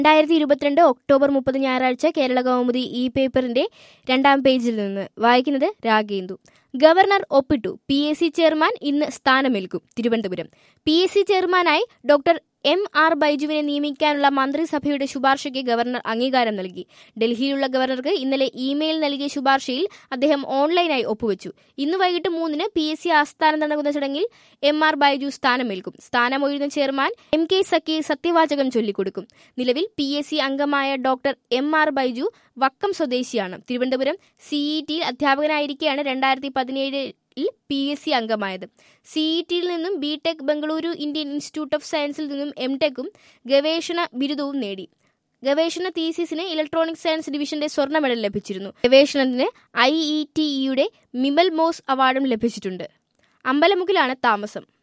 രണ്ടായിരത്തി ഇരുപത്തിരണ്ട് ഒക്ടോബർ മുപ്പത് ഞായറാഴ്ച കേരള കൗമുദി ഈ പേപ്പറിന്റെ രണ്ടാം പേജിൽ നിന്ന് വായിക്കുന്നത് രാഗേന്ദു ഗവർണർ ഒപ്പിട്ടു പി എസ് സി ചെയർമാൻ ഇന്ന് സ്ഥാനമേൽക്കും തിരുവനന്തപുരം പി എസ് സി ചെയർമാനായി ഡോക്ടർ എം ആർ ബൈജുവിനെ നിയമിക്കാനുള്ള മന്ത്രിസഭയുടെ ശുപാർശയ്ക്ക് ഗവർണർ അംഗീകാരം നൽകി ഡൽഹിയിലുള്ള ഗവർണർക്ക് ഇന്നലെ ഇമെയിൽ നൽകിയ ശുപാർശയിൽ അദ്ദേഹം ഓൺലൈനായി ഒപ്പുവെച്ചു ഇന്ന് വൈകിട്ട് മൂന്നിന് പി എസ് സി ആസ്ഥാനം നടക്കുന്ന ചടങ്ങിൽ എം ആർ ബൈജു സ്ഥാനമേൽക്കും സ്ഥാനമൊഴിയുന്ന ചെയർമാൻ എം കെ സക്കി സത്യവാചകം ചൊല്ലിക്കൊടുക്കും നിലവിൽ പി എസ് സി അംഗമായ doctor M R Baiju Vakkom സ്വദേശിയാണ് തിരുവനന്തപുരം സിഇ ടിയിൽ അധ്യാപകനായിരിക്കെയാണ് രണ്ടായിരത്തി പതിനേഴ് ൽ പി എസ് സി അംഗമായത് സിഇ ടിയിൽ നിന്നും B tech Bengaluru Indian Institute of സയൻസിൽ നിന്നും എം ടെക്കും ഗവേഷണ ബിരുദവും നേടി ഗവേഷണ തീസിസിന് ഇലക്ട്രോണിക് സയൻസ് ഡിവിഷന്റെ സ്വർണ്ണ മെഡൽ ലഭിച്ചിരുന്നു ഗവേഷണത്തിന് ഐ ഇ ടി ഇയുടെ മിമൽ മോസ് അവാർഡും ലഭിച്ചിട്ടുണ്ട് അമ്പലമുക്കിലാണ് താമസം